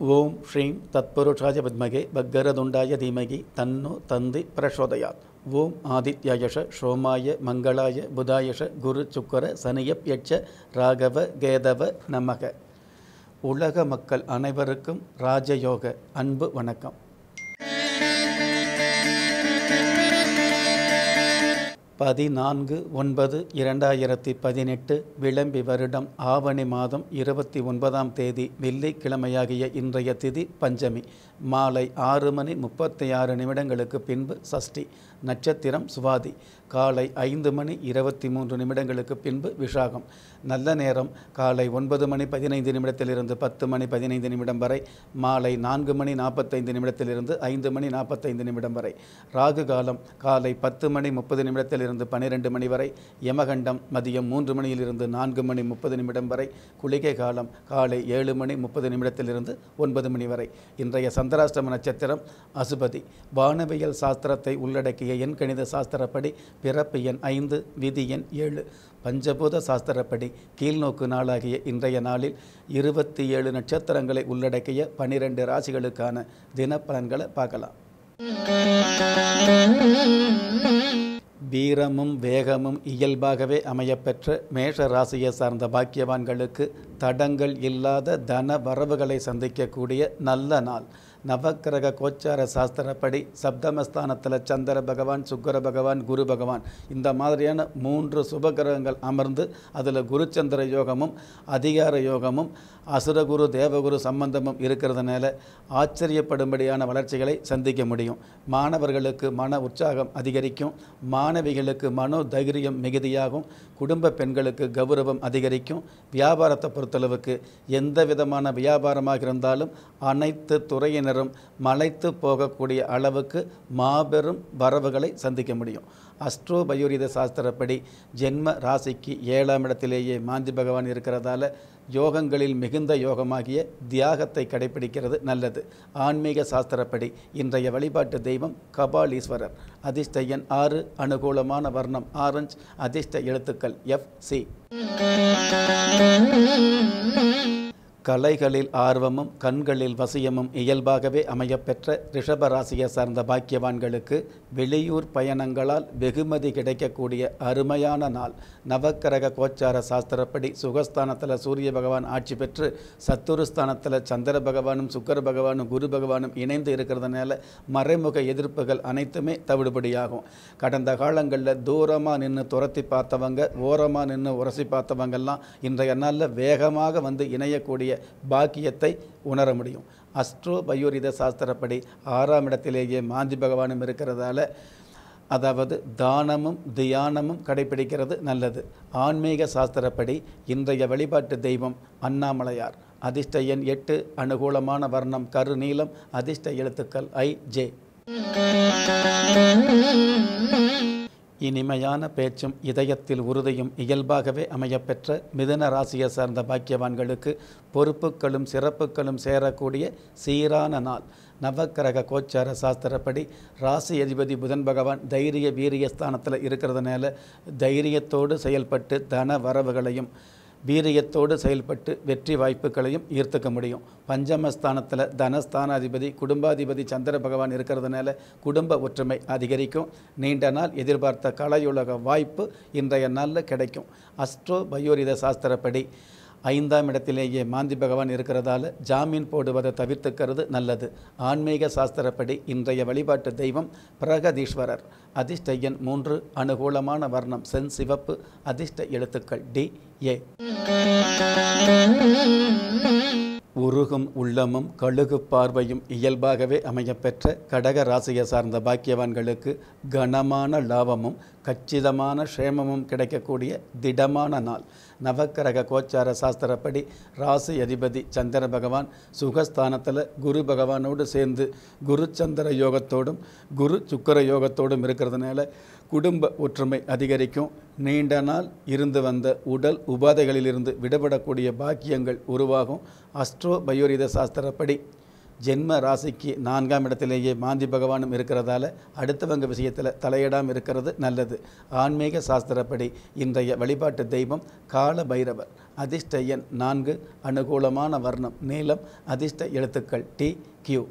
ஓம் ஸ்ரீம் தத்புருஷாய வித்மகே பக்கரதுண்டாய தீமகி தன்னு தந்தி பிரசோதயாத் ஓம் ஆதித்யாயஷ சோமாய மங்களாய புதாயஷ குரு சுக்கர சனியப் யட்ச ராகவ கேதவ நமக உலக மக்கள் அனைவருக்கும் ராஜயோக அன்பு வணக்கம் பதினான்கு ஒன்பது இரண்டாயிரத்தி பதினெட்டு விளம்பி வருடம் ஆவணி மாதம் இருபத்தி ஒன்பதாம் தேதி வெள்ளிக்கிழமையாகிய இன்றைய திதி பஞ்சமி மாலை ஆறு மணி முப்பத்தி ஆறு நிமிடங்களுக்கு பின்பு சஷ்டி நட்சத்திரம் சுவாதி காலை ஐந்து மணி இருபத்தி மூன்று நிமிடங்களுக்கு பின்பு விஷாகம் நல்ல நேரம் காலை ஒன்பது மணி பதினைந்து நிமிடத்திலிருந்து பத்து மணி பதினைந்து நிமிடம் வரை மாலை நான்கு மணி நாற்பத்தைந்து நிமிடத்திலிருந்து ஐந்து மணி நாற்பத்தைந்து நிமிடம் வரை ராகு காலம் காலை பத்து மணி முப்பது நிமிடத்திலிருந்து பன்னிரெண்டு மணி வரை யமகண்டம் மதியம் மூன்று மணியிலிருந்து நான்கு மணி முப்பது நிமிடம் வரை குளிகை காலம் காலை ஏழு மணி முப்பது நிமிடத்திலிருந்து ஒன்பது மணி வரை இன்றைய சந்திராஷ்டம நட்சத்திரம் அசுபதி வானவியல் சாஸ்திரத்தை உள்ளடக்கிய எண் கணித சாஸ்திரப்படி பிறப்பு எண் ஐந்து விதி எண் ஏழு பஞ்சபூத சாஸ்திரப்படி கீழ்நோக்கு நாளாகிய இன்றைய நாளில் இருபத்தி ஏழு நட்சத்திரங்களை உள்ளடக்கிய பனிரெண்டு ராசிகளுக்கான தினப்பலன்களை பார்க்கலாம் வீரமும் வேகமும் இயல்பாகவே அமையப்பெற்ற மேஷ ராசியை சார்ந்த பாக்கியவான்களுக்கு தடங்கள் இல்லாத தன வரவுகளை சந்திக்கக்கூடிய நல்ல நாள் நவக்கிரக கோச்சார சாஸ்திரப்படி சப்தமஸ்தானத்தில் சந்திர பகவான் சுக்கர பகவான் குரு பகவான் இந்த மாதிரியான மூன்று சுபகிரகங்கள் அமர்ந்து அதில் குருச்சந்திர யோகமும் அதிகார யோகமும் அசுரகுரு தேவகுரு சம்பந்தமும் இருக்கிறதுனால ஆச்சரியப்படும்படியான வளர்ச்சிகளை சந்திக்க முடியும் மாணவர்களுக்கு மன உற்சாகம் அதிகரிக்கும் மாணவிகளுக்கு மனோ தைரியம் மிகுதியாகும் குடும்ப பெண்களுக்கு கௌரவம் அதிகரிக்கும் வியாபாரத்தை பொறுத்தளவுக்கு எந்த விதமான வியாபாரமாக இருந்தாலும் அனைத்து துறையினரும் மலைத்து போகக்கூடிய அளவுக்கு மாபெரும் வரவுகளை சந்திக்க முடியும் அஸ்ட்ரோ பயோரித சாஸ்திரப்படி ஜென்ம ராசிக்கு ஏழாம் இடத்திலேயே மாந்தி பகவான் இருக்கிறதால யோகங்களில் மிகுந்த யோகமாகிய தியாகத்தை கடைபிடிக்கிறது நல்லது ஆன்மீக சாஸ்திரப்படி இன்றைய வழிபாட்டு தெய்வம் கபாலீஸ்வரர் அதிர்ஷ்ட எண் ஆறு அனுகூலமான வர்ணம் ஆரஞ்ச் அதிர்ஷ்ட எழுத்துக்கள் எஃப் சி கலைகளில் ஆர்வமும் கண்களில் வசியமும் இயல்பாகவே அமையப்பெற்ற ரிஷபராசியை சார்ந்த பாக்கியவான்களுக்கு வெளியூர் பயணங்களால் வெகுமதி கிடைக்கக்கூடிய அருமையான நாள் நவக்கிரக கோச்சார சாஸ்திரப்படி சுகஸ்தானத்தில் சூரிய பகவான் ஆட்சி பெற்று சத்துருஸ்தானத்தில் சந்திர பகவானும் சுக்கர பகவானும் குரு பகவானும் இணைந்து இருக்கிறதுனால மறைமுக எதிர்ப்புகள் அனைத்துமே தவிடுபடியாகும் கடந்த காலங்களில் தூரமாக நின்று துரத்தி பார்த்தவங்க ஓரமாக நின்று உரசி பார்த்தவங்கெல்லாம் இன்றைய நாளில் வேகமாக வந்து இணையக்கூடிய பாக்கியத்தை உணர முடியும் அஸ்ட்ரோ பயோரித சாஸ்திரப்படி ஆறாம் இடத்திலேயே மாந்தி பகவானும் இருக்கிறதால அதாவது தானமும் தியானமும் கடைபிடிக்கிறது நல்லது ஆன்மீக சாஸ்திரப்படி இன்றைய வழிபாட்டு தெய்வம் அண்ணாமலையார் அதிர்ஷ்ட எண் எட்டு அனுகூலமான வர்ணம் கரு நீளம் அதிர்ஷ்ட எழுத்துக்கள் ஐ ஜே இனிமையான பேச்சும் இதயத்தில் உறுதியும் இயல்பாகவே அமையப்பெற்ற மிதுன ராசியை சார்ந்த பாக்கியவான்களுக்கு பொறுப்புகளும் சிறப்புகளும் சேரக்கூடிய சீரான நாள் நவக்கிரக கோச்சார சாஸ்திரப்படி ராசி அதிபதி புதன் பகவான் தைரிய வீரிய ஸ்தானத்தில் இருக்கிறதுனால தைரியத்தோடு செயல்பட்டு தன வரவுகளையும் வீரியத்தோடு செயல்பட்டு வெற்றி வாய்ப்புகளையும் ஈர்த்துக்க முடியும் பஞ்சமஸ்தானத்தில் தனஸ்தானாதிபதி குடும்பாதிபதி சந்திர பகவான் இருக்கிறதுனால குடும்ப ஒற்றுமை அதிகரிக்கும் நீண்ட நாள் எதிர்பார்த்த கலையுலக வாய்ப்பு இன்றைய நாளில் கிடைக்கும் அஸ்ட்ரோ பயோரித சாஸ்திரப்படி ஐந்தாம் இடத்திலேயே மாந்தி பகவான் இருக்கிறதால ஜாமீன் போடுவதை தவிர்த்துக்கிறது நல்லது ஆன்மீக சாஸ்திரப்படி இன்றைய வழிபாட்டு தெய்வம் பிரகதீஸ்வரர் அதிர்ஷ்ட எண் மூன்று அனுகூலமான வர்ணம் சென் சிவப்பு அதிர்ஷ்ட எழுத்துக்கள் டி ஏ உருகும் உள்ளமும் கழுகு பார்வையும் இயல்பாகவே அமையப்பெற்ற கடக ராசியை சார்ந்த பாக்கியவான்களுக்கு கனமான லாபமும் கச்சிதமான க்ஷேமமும் கிடைக்கக்கூடிய திடமான நாள் நவக்கிரக கோச்சார சாஸ்திரப்படி ராசி அதிபதி சந்திர பகவான் சுகஸ்தானத்தில் குரு பகவானோடு சேர்ந்து குரு சந்திர யோகத்தோடும் குரு சுக்கர யோகத்தோடும் இருக்கிறதுனால குடும்ப ஒற்றுமை அதிகரிக்கும் நீண்ட நாள் இருந்து வந்த உடல் உபாதைகளிலிருந்து விடுபடக்கூடிய பாக்கியங்கள் உருவாகும் அஸ்ட்ரோ பயோரித சாஸ்திரப்படி ஜென்ம ராசிக்கு நான்காம் இடத்திலேயே மாந்தி பகவானும் இருக்கிறதால அடுத்தவங்க விஷயத்தில் தலையிடாமல் இருக்கிறது நல்லது ஆன்மீக சாஸ்திரப்படி இன்றைய வழிபாட்டு தெய்வம் கால பைரவர் அதிர்ஷ்ட எண் நான்கு அனுகூலமான வர்ணம் நீளம் அதிர்ஷ்ட எழுத்துக்கள் டி கியூ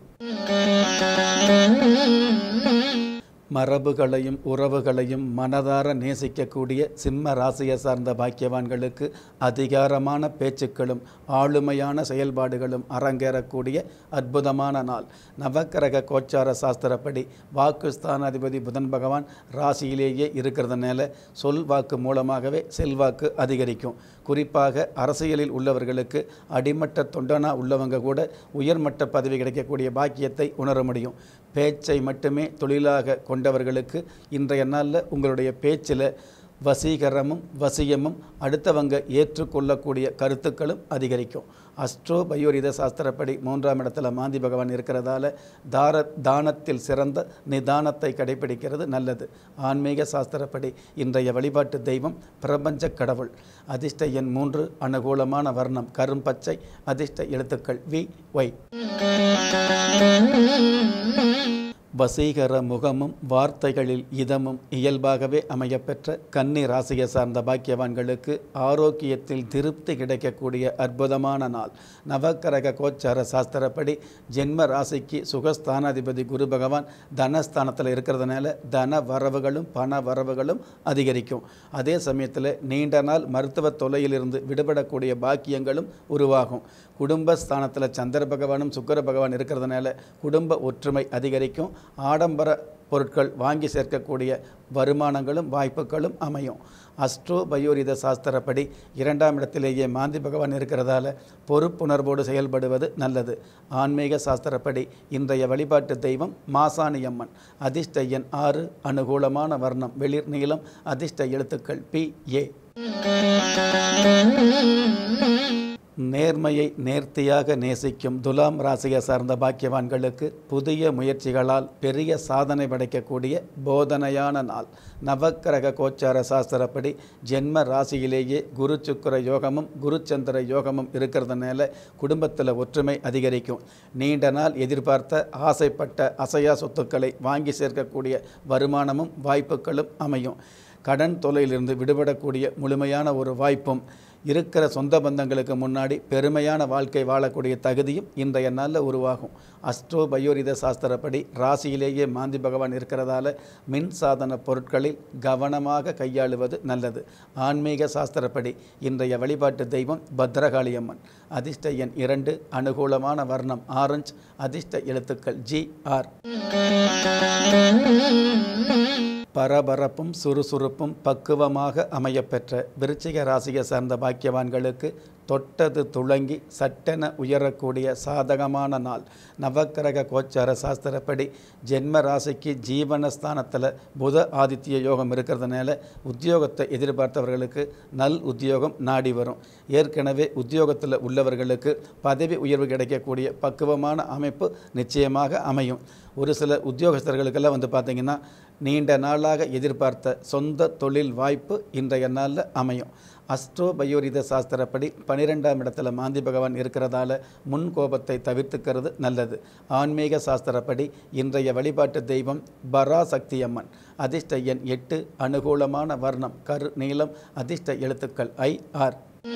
மரபுகளையும் உறவுகளையும் மனதார நேசிக்கக்கூடிய சிம்ம ராசியை சார்ந்த பாக்கியவான்களுக்கு அதிகாரமான பேச்சுக்களும் ஆளுமையான செயல்பாடுகளும் அரங்கேறக்கூடிய அற்புதமான நாள் நவக்கிரக கோச்சார சாஸ்திரப்படி வாக்குஸ்தானாதிபதி புதன் பகவான் ராசியிலேயே இருக்கிறதுனால சொல் வாக்கு மூலமாகவே செல்வாக்கு அதிகரிக்கும் குறிப்பாக அரசியலில் உள்ளவர்களுக்கு அடிமட்ட தொண்டனா உள்ளவங்க கூட உயர்மட்ட பதவி கிடைக்கக்கூடிய பாக்கியத்தை உணர முடியும் பேச்சை மட்டுமே தொழிலாக கொண்டவர்களுக்கு இன்றைய நாளில் உங்களுடைய பேச்சில் வசீகரமும் வசியமும் அடுத்தவங்க ஏற்றுக்கொள்ளக்கூடிய கருத்துக்களும் அதிகரிக்கும் அஸ்ட்ரோ பயோரித சாஸ்திரப்படி மூன்றாம் இடத்துல மாந்தி பகவான் இருக்கிறதால தார தானத்தில் சிறந்த நிதானத்தை கடைபிடிக்கிறது நல்லது ஆன்மீக சாஸ்திரப்படி இன்றைய வழிபாட்டு தெய்வம் பிரபஞ்ச கடவுள் அதிர்ஷ்ட எண் மூன்று அனுகூலமான வர்ணம் கரும்பச்சை அதிர்ஷ்ட எழுத்துக்கள் வி ஒய் வசீகர முகமும் வார்த்தைகளில் இதமும் இயல்பாகவே அமையப்பெற்ற கன்னி ராசியை சார்ந்த பாக்கியவான்களுக்கு ஆரோக்கியத்தில் திருப்தி கிடைக்கக்கூடிய அற்புதமான நாள் நவக்கரக கோச்சார சாஸ்திரப்படி ஜென்ம ராசிக்கு சுகஸ்தானாதிபதி குரு பகவான் தனஸ்தானத்தில் இருக்கிறதுனால தன வரவுகளும் பண வரவுகளும் அதிகரிக்கும் அதே சமயத்தில் நீண்ட நாள் மருத்துவ தொல்லையிலிருந்து விடுபடக்கூடிய பாக்கியங்களும் உருவாகும் குடும்பஸ்தானத்தில் சந்திர பகவானும் சுக்கர பகவான் இருக்கிறதுனால குடும்ப ஒற்றுமை அதிகரிக்கும் ஆடம்பர பொருட்கள் வாங்கி சேர்க்கக்கூடிய வருமானங்களும் வாய்ப்புகளும் அமையும் அஸ்ட்ரோ பயோரித சாஸ்திரப்படி இரண்டாம் இடத்திலேயே மாந்தி பகவான் இருக்கிறதால பொறுப்புணர்வோடு செயல்படுவது நல்லது ஆன்மீக சாஸ்திரப்படி இன்றைய வழிபாட்டு தெய்வம் மாசாணியம்மன் அதிர்ஷ்ட எண் ஆறு அனுகூலமான வர்ணம் வெளிர் நீளம் அதிர்ஷ்ட எழுத்துக்கள் பி ஏ நேர்மையை நேர்த்தியாக நேசிக்கும் துலாம் ராசியை சார்ந்த பாக்கியவான்களுக்கு புதிய முயற்சிகளால் பெரிய சாதனை படைக்கக்கூடிய போதனையான நாள் நவக்கிரக கோச்சார சாஸ்திரப்படி ஜென்ம ராசியிலேயே குரு சுக்கர யோகமும் குரு சந்திர யோகமும் இருக்கிறதுனால குடும்பத்தில் ஒற்றுமை அதிகரிக்கும் நீண்ட நாள் எதிர்பார்த்த ஆசைப்பட்ட அசையா சொத்துக்களை வாங்கி சேர்க்கக்கூடிய வருமானமும் வாய்ப்புகளும் அமையும் கடன் தொல்லையிலிருந்து விடுபடக்கூடிய முழுமையான ஒரு வாய்ப்பும் இருக்கிற சொந்த பந்தங்களுக்கு முன்னாடி பெருமையான வாழ்க்கை வாழக்கூடிய தகுதியும் இன்றைய நாளில் உருவாகும் அஸ்ட்ரோ பயோரித சாஸ்திரப்படி ராசியிலேயே மாந்தி பகவான் இருக்கிறதால மின் சாதன பொருட்களில் கவனமாக கையாளுவது நல்லது ஆன்மீக சாஸ்திரப்படி இன்றைய வழிபாட்டு தெய்வம் பத்ரகாளியம்மன் அதிர்ஷ்ட எண் இரண்டு அனுகூலமான வர்ணம் ஆரஞ்சு அதிர்ஷ்ட எழுத்துக்கள் ஜி ஆர் பரபரப்பும் சுறுசுறுப்பும் பக்குவமாக அமையப்பெற்ற விருச்சிக ராசியை சார்ந்த பாக்கியவான்களுக்கு தொட்டது துளங்கி சட்டென உயரக்கூடிய சாதகமான நாள் நவக்கிரக கோச்சார சாஸ்திரப்படி ஜென்ம ராசிக்கு ஜீவனஸ்தானத்தில் புத ஆதித்ய யோகம் இருக்கிறதுனால உத்தியோகத்தை எதிர்பார்த்தவர்களுக்கு நல் உத்தியோகம் நாடி வரும் ஏற்கனவே உத்தியோகத்தில் உள்ளவர்களுக்கு பதவி உயர்வு கிடைக்கக்கூடிய பக்குவமான அமைப்பு நிச்சயமாக அமையும் ஒரு சில உத்தியோகஸ்தர்களுக்கெல்லாம் வந்து பார்த்திங்கன்னா நீண்ட நாளாக எதிர்பார்த்த சொந்த தொழில் வாய்ப்பு இன்றைய நாளில் அமையும் அஸ்ட்ரோ பயோரித சாஸ்திரப்படி பனிரெண்டாம் இடத்துல மாந்தி பகவான் இருக்கிறதால முன் கோபத்தை தவிர்த்துக்கிறது நல்லது ஆன்மீக சாஸ்திரப்படி இன்றைய வழிபாட்டு தெய்வம் பராசக்தி அம்மன் அதிர்ஷ்ட எண் எட்டு அனுகூலமான வர்ணம் கரு நீளம் அதிர்ஷ்ட எழுத்துக்கள் ஐ ஆர்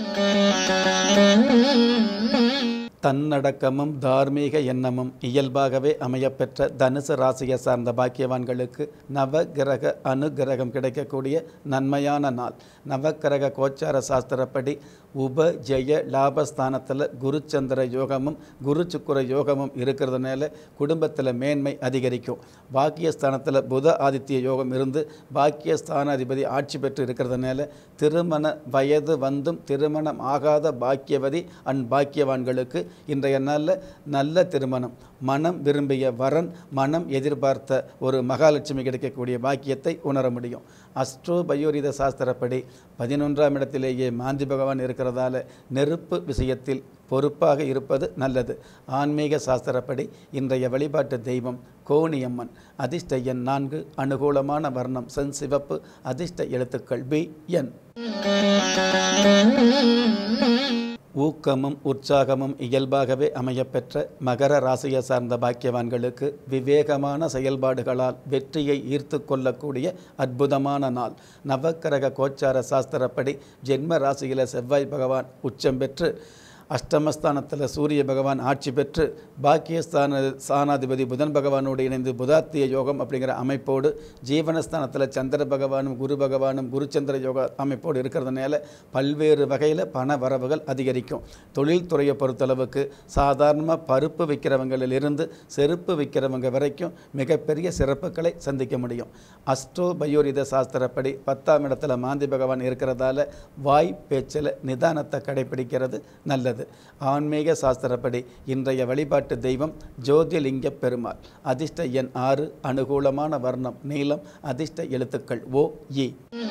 தன்னடக்கமும் தார்மீக எண்ணமும் இயல்பாகவே அமையப்பெற்ற தனுசு ராசியை சார்ந்த பாக்கியவான்களுக்கு நவகிரக அனுகிரகம் கிடைக்கக்கூடிய நன்மையான நாள் நவக்கிரக கோச்சார சாஸ்திரப்படி உப ஜெய லாபஸ்தானத்தில் குருச்சந்திர யோகமும் குரு சுக்குர யோகமும் இருக்கிறதுனால குடும்பத்தில் மேன்மை அதிகரிக்கும் பாக்கியஸ்தானத்தில் புத ஆதித்ய யோகம் இருந்து பாக்கியஸ்தானாதிபதி ஆட்சி பெற்று இருக்கிறதுனால திருமண வயது வந்தும் திருமணம் ஆகாத பாக்கியவதி அண்ட் பாக்கியவான்களுக்கு இன்றைய நாளில் நல்ல திருமணம் மனம் விரும்பிய வரன் மனம் எதிர்பார்த்த ஒரு மகாலட்சுமி கிடைக்கக்கூடிய பாக்கியத்தை உணர முடியும் அஸ்ட்ரோ பயோரித சாஸ்திரப்படி பதினொன்றாம் இடத்திலேயே மாந்தி பகவான் இருக்கிறதால நெருப்பு விஷயத்தில் பொறுப்பாக இருப்பது நல்லது ஆன்மீக சாஸ்திரப்படி இன்றைய வழிபாட்டு தெய்வம் கோணியம்மன் அதிர்ஷ்ட எண் நான்கு அனுகூலமான வர்ணம் சென் சிவப்பு அதிர்ஷ்ட எழுத்துக்கள் பி என் ஊக்கமும் உற்சாகமும் இயல்பாகவே அமையப்பெற்ற மகர ராசியை சார்ந்த பாக்கியவான்களுக்கு விவேகமான செயல்பாடுகளால் வெற்றியை ஈர்த்து கொள்ளக்கூடிய அற்புதமான நாள் நவக்கிரக கோச்சார சாஸ்திரப்படி ஜென்ம ராசியில் செவ்வாய் பகவான் உச்சம் பெற்று அஷ்டமஸ்தானத்தில் சூரிய பகவான் ஆட்சி பெற்று பாக்கியஸ்தான ஸ்தானாதிபதி புதன் பகவானோடு இணைந்து புதாத்திய யோகம் அப்படிங்கிற அமைப்போடு ஜீவனஸ்தானத்தில் சந்திர பகவானும் குரு பகவானும் குருச்சந்திர யோக அமைப்போடு இருக்கிறதுனால பல்வேறு வகையில் பண வரவுகள் அதிகரிக்கும் தொழில்துறையை பொறுத்தளவுக்கு சாதாரணமாக பருப்பு விற்கிறவங்களிலிருந்து செருப்பு விற்கிறவங்க வரைக்கும் மிகப்பெரிய சிறப்புகளை சந்திக்க முடியும் அஸ்ட்ரோ பயோரித சாஸ்திரப்படி பத்தாம் இடத்துல மாந்தி பகவான் இருக்கிறதால வாய் பேச்சில் நிதானத்தை கடைபிடிக்கிறது நல்லது ஆன்மீக சாஸ்திரப்படி இன்றைய வழிபாட்டு தெய்வம் ஜோதிலிங்க பெருமாள் அதிர்ஷ்ட எண் ஆறு அனுகூலமான வர்ணம் நீளம் அதிர்ஷ்ட எழுத்துக்கள் ஓ இ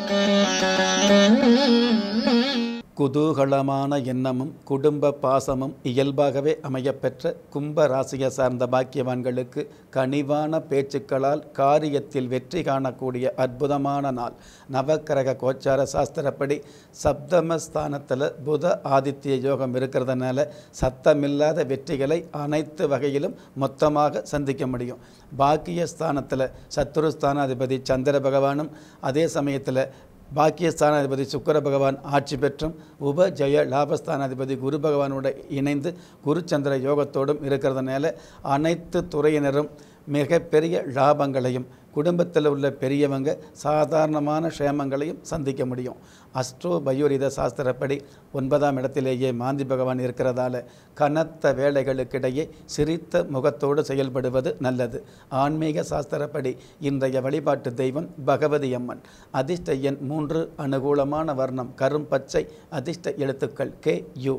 குதூகலமான எண்ணமும் குடும்ப பாசமும் இயல்பாகவே அமையப்பெற்ற கும்ப ராசியை சார்ந்த பாக்கியவான்களுக்கு கனிவான பேச்சுக்களால் காரியத்தில் வெற்றி காணக்கூடிய அற்புதமான நாள் நவக்கிரக கோச்சார சாஸ்திரப்படி சப்தமஸ்தானத்தில் புத ஆதித்ய யோகம் இருக்கிறதுனால சத்தமில்லாத வெற்றிகளை அனைத்து வகையிலும் மொத்தமாக சந்திக்க முடியும் பாக்கியஸ்தானத்தில் சத்துருஸ்தானாதிபதி சந்திர பகவானும் அதே சமயத்தில் பாக்கியஸ்தானாதிபதி சுக்கர பகவான் ஆட்சி பெற்றும் உப ஜெய லாபஸ்தானாதிபதி குரு பகவானோட இணைந்து குருச்சந்திர யோகத்தோடும் இருக்கிறதுனால அனைத்து துறையினரும் மிகப்பெரிய லாபங்களையும் குடும்பத்தில் உள்ள பெரியவங்க சாதாரணமான க்ஷேமங்களையும் சந்திக்க முடியும் அஸ்ட்ரோ பயோரித சாஸ்திரப்படி ஒன்பதாம் இடத்திலேயே மாந்தி பகவான் இருக்கிறதால கனத்த வேலைகளுக்கிடையே சிரித்த முகத்தோடு செயல்படுவது நல்லது ஆன்மீக சாஸ்திரப்படி இன்றைய வழிபாட்டு தெய்வம் பகவதி அம்மன் அதிர்ஷ்ட எண் மூன்று அனுகூலமான வர்ணம் கரும் பச்சை அதிர்ஷ்ட எழுத்துக்கள் கே யு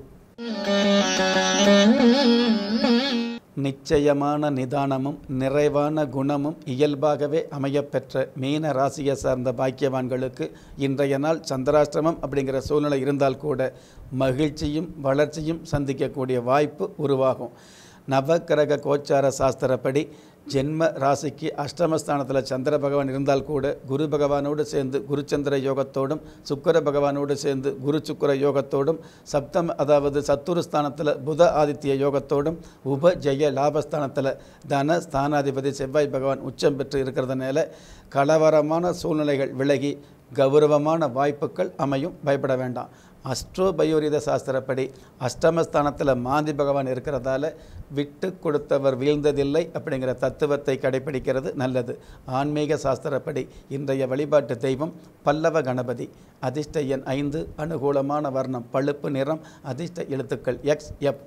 நிச்சயமான நிதானமும் நிறைவான குணமும் இயல்பாகவே அமையப்பெற்ற மீன ராசியை சார்ந்த பாக்கியவான்களுக்கு இன்றைய நாள் சந்திராஷ்டிரமம் அப்படிங்கிற சூழ்நிலை இருந்தால் கூட மகிழ்ச்சியும் வளர்ச்சியும் சந்திக்கக்கூடிய வாய்ப்பு உருவாகும் நவக்கிரக கோச்சார சாஸ்திரப்படி ஜென்ம ராசிக்கு அஷ்டமஸ்தானத்தில் சந்திர பகவான் இருந்தால் கூட குரு பகவானோடு சேர்ந்து குருச்சந்திர யோகத்தோடும் சுக்கர பகவானோடு சேர்ந்து குரு சுக்கர யோகத்தோடும் சப்தம் அதாவது சத்துருஸ்தானத்தில் புத ஆதித்ய யோகத்தோடும் உப ஜெய லாபஸ்தானத்தில் தன ஸ்தானாதிபதி செவ்வாய் பகவான் உச்சம் பெற்று இருக்கிறதுனால கலவரமான சூழ்நிலைகள் விலகி கௌரவமான வாய்ப்புகள் அமையும் பயப்பட வேண்டாம் அஸ்ட்ரோ பயோரித சாஸ்திரப்படி அஷ்டமஸ்தானத்தில் மாந்தி பகவான் இருக்கிறதால விட்டு கொடுத்தவர் வீழ்ந்ததில்லை அப்படிங்கிற தத்துவத்தை கடைபிடிக்கிறது நல்லது ஆன்மீக சாஸ்திரப்படி இன்றைய வழிபாட்டு தெய்வம் பல்லவ கணபதி அதிர்ஷ்ட எண் ஐந்து அனுகூலமான வர்ணம் பழுப்பு நிறம் அதிர்ஷ்ட எழுத்துக்கள் எக்ஸ் எஃப்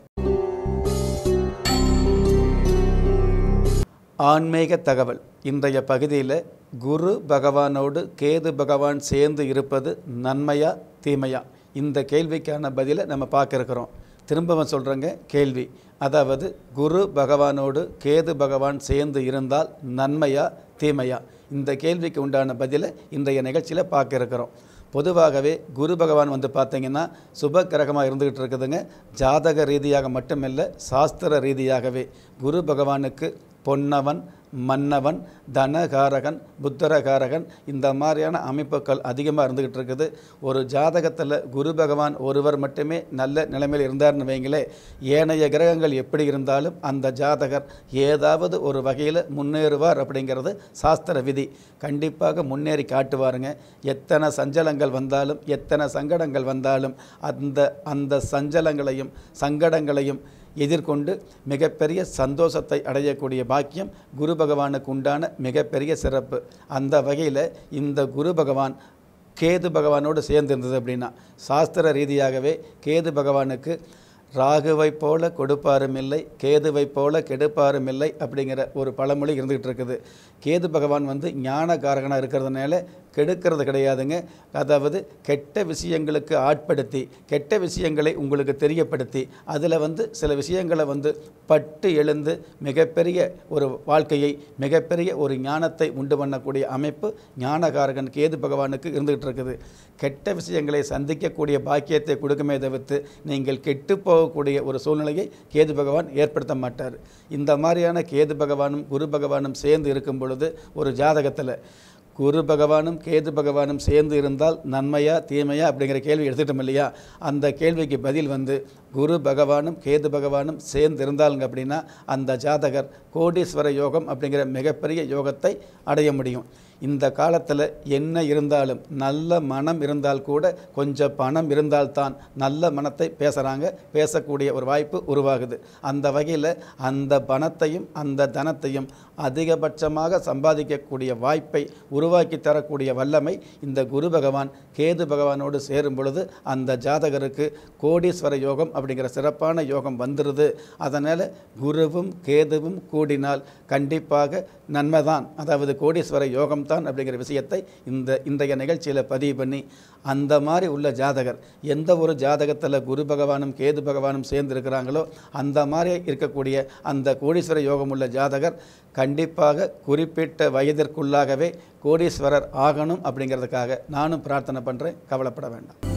ஆன்மீக தகவல் இன்றைய பகுதியில் குரு பகவானோடு கேது பகவான் சேர்ந்து இருப்பது நன்மையா தீமையா இந்த கேள்விக்கான பதிலை நம்ம பார்க்க இருக்கிறோம் திரும்பவும் சொல்கிறேங்க கேள்வி அதாவது குரு பகவானோடு கேது பகவான் சேர்ந்து இருந்தால் நன்மையா தீமையா இந்த கேள்விக்கு உண்டான பதிலை இன்றைய நிகழ்ச்சியில் பார்க்க இருக்கிறோம் பொதுவாகவே குரு பகவான் வந்து பார்த்தீங்கன்னா சுப கிரகமாக இருந்துக்கிட்டு இருக்குதுங்க ஜாதக ரீதியாக மட்டுமில்லை சாஸ்திர ரீதியாகவே குரு பகவானுக்கு பொன்னவன் மன்னவன் தனகாரகன் புத்தரகாரகன் இந்த மாதிரியான அமைப்புகள் அதிகமாக இருந்துக்கிட்டு இருக்குது ஒரு ஜாதகத்தில் குரு பகவான் ஒருவர் மட்டுமே நல்ல நிலைமையில் இருந்தார்னு வைங்களே ஏனைய கிரகங்கள் எப்படி இருந்தாலும் அந்த ஜாதகர் ஏதாவது ஒரு வகையில் முன்னேறுவார் அப்படிங்கிறது சாஸ்திர விதி கண்டிப்பாக முன்னேறி காட்டுவாருங்க எத்தனை சஞ்சலங்கள் வந்தாலும் எத்தனை சங்கடங்கள் வந்தாலும் அந்த அந்த சஞ்சலங்களையும் சங்கடங்களையும் எதிர்கொண்டு மிகப்பெரிய சந்தோஷத்தை அடையக்கூடிய பாக்கியம் குரு பகவானுக்கு உண்டான மிகப்பெரிய சிறப்பு அந்த வகையில் இந்த குரு பகவான் கேது பகவானோடு சேர்ந்து இருந்தது அப்படின்னா சாஸ்திர ரீதியாகவே கேது பகவானுக்கு ராகுவை போல கொடுப்பாரும் இல்லை கேதுவை போல கெடுப்பாரும் இல்லை அப்படிங்கிற ஒரு பழமொழி இருந்துகிட்டு இருக்குது கேது பகவான் வந்து ஞானகாரகனாக இருக்கிறதுனால கெடுக்கிறது கிடையாதுங்க அதாவது கெட்ட விஷயங்களுக்கு ஆட்படுத்தி கெட்ட விஷயங்களை உங்களுக்கு தெரியப்படுத்தி அதில் வந்து சில விஷயங்களை வந்து பட்டு எழுந்து மிகப்பெரிய ஒரு வாழ்க்கையை மிகப்பெரிய ஒரு ஞானத்தை உண்டு பண்ணக்கூடிய அமைப்பு ஞானகாரகன் கேது பகவானுக்கு இருந்துகிட்டு இருக்குது கெட்ட விஷயங்களை சந்திக்கக்கூடிய பாக்கியத்தை கொடுக்குமே தவிர்த்து நீங்கள் கெட்டு போகக்கூடிய ஒரு சூழ்நிலையை கேது பகவான் ஏற்படுத்த மாட்டார் இந்த மாதிரியான கேது பகவானும் குரு பகவானும் சேர்ந்து இருக்கும் பொழுது ஒரு ஜாதகத்தில் குரு பகவானும் கேது பகவானும் சேர்ந்து இருந்தால் நன்மையா தீமையா அப்படிங்கிற கேள்வி எடுத்துட்டோம் இல்லையா அந்த கேள்விக்கு பதில் வந்து குரு பகவானும் கேது பகவானும் சேர்ந்து இருந்தாலுங்க அப்படின்னா அந்த ஜாதகர் கோடீஸ்வர யோகம் அப்படிங்கிற மிகப்பெரிய யோகத்தை அடைய முடியும் இந்த காலத்தில் என்ன இருந்தாலும் நல்ல மனம் இருந்தால் கூட கொஞ்சம் பணம் இருந்தால்தான் நல்ல மனத்தை பேசுகிறாங்க பேசக்கூடிய ஒரு வாய்ப்பு உருவாகுது அந்த வகையில் அந்த பணத்தையும் அந்த தனத்தையும் அதிகபட்சமாக சம்பாதிக்கக்கூடிய வாய்ப்பை உருவாக்கி தரக்கூடிய வல்லமை இந்த குரு பகவான் கேது பகவானோடு சேரும் பொழுது அந்த ஜாதகருக்கு கோடீஸ்வர யோகம் அப்படிங்கிற சிறப்பான யோகம் வந்துடுது அதனால் குருவும் கேதுவும் கூடினால் கண்டிப்பாக நன்மைதான் அதாவது கோடீஸ்வர யோகம்தான் அப்படிங்கிற விஷயத்தை இந்த இன்றைய நிகழ்ச்சியில் பதிவு பண்ணி அந்த மாதிரி உள்ள ஜாதகர் எந்த ஒரு ஜாதகத்தில் குரு பகவானும் கேது பகவானும் சேர்ந்து இருக்கிறாங்களோ அந்த மாதிரி இருக்கக்கூடிய அந்த கோடீஸ்வர யோகம் உள்ள ஜாதகர் கண்டிப்பாக குறிப்பிட்ட வயதிற்குள்ளாகவே கோடீஸ்வரர் ஆகணும் அப்படிங்கிறதுக்காக நானும் பிரார்த்தனை பண்ணுறேன் கவலைப்பட வேண்டாம்